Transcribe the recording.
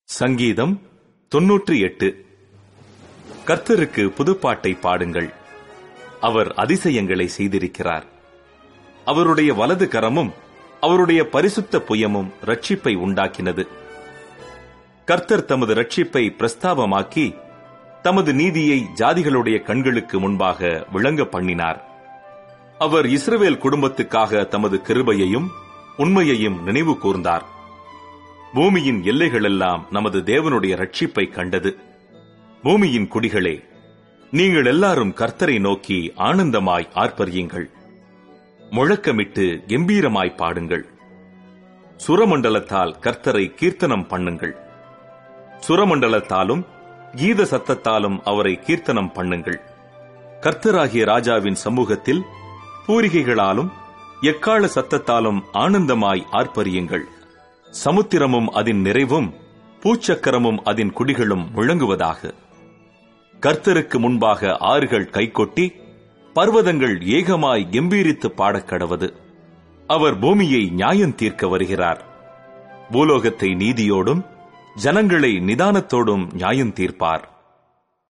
சங்கீதம் தொன்னூற்றி எட்டு கர்த்தருக்கு புதுப்பாட்டை பாடுங்கள் அவர் அதிசயங்களை செய்திருக்கிறார் அவருடைய வலது கரமும் அவருடைய பரிசுத்த புயமும் ரட்சிப்பை உண்டாக்கினது கர்த்தர் தமது ரட்சிப்பை பிரஸ்தாபமாக்கி தமது நீதியை ஜாதிகளுடைய கண்களுக்கு முன்பாக விளங்க பண்ணினார் அவர் இஸ்ரவேல் குடும்பத்துக்காக தமது கிருபையையும் உண்மையையும் நினைவு கூர்ந்தார் பூமியின் எல்லைகளெல்லாம் நமது தேவனுடைய ரட்சிப்பை கண்டது பூமியின் குடிகளே நீங்கள் எல்லாரும் கர்த்தரை நோக்கி ஆனந்தமாய் ஆர்ப்பரியுங்கள் முழக்கமிட்டு கம்பீரமாய் பாடுங்கள் சுரமண்டலத்தால் கர்த்தரை கீர்த்தனம் பண்ணுங்கள் சுரமண்டலத்தாலும் கீத சத்தத்தாலும் அவரை கீர்த்தனம் பண்ணுங்கள் கர்த்தராகிய ராஜாவின் சமூகத்தில் பூரிகைகளாலும் எக்கால சத்தத்தாலும் ஆனந்தமாய் ஆர்ப்பரியுங்கள் சமுத்திரமும் அதன் நிறைவும் பூச்சக்கரமும் அதன் குடிகளும் முழங்குவதாக கர்த்தருக்கு முன்பாக ஆறுகள் கைகொட்டி பர்வதங்கள் ஏகமாய் கம்பீரித்து பாடக்கடவது அவர் பூமியை நியாயம் தீர்க்க வருகிறார் பூலோகத்தை நீதியோடும் ஜனங்களை நிதானத்தோடும் நியாயம் தீர்ப்பார்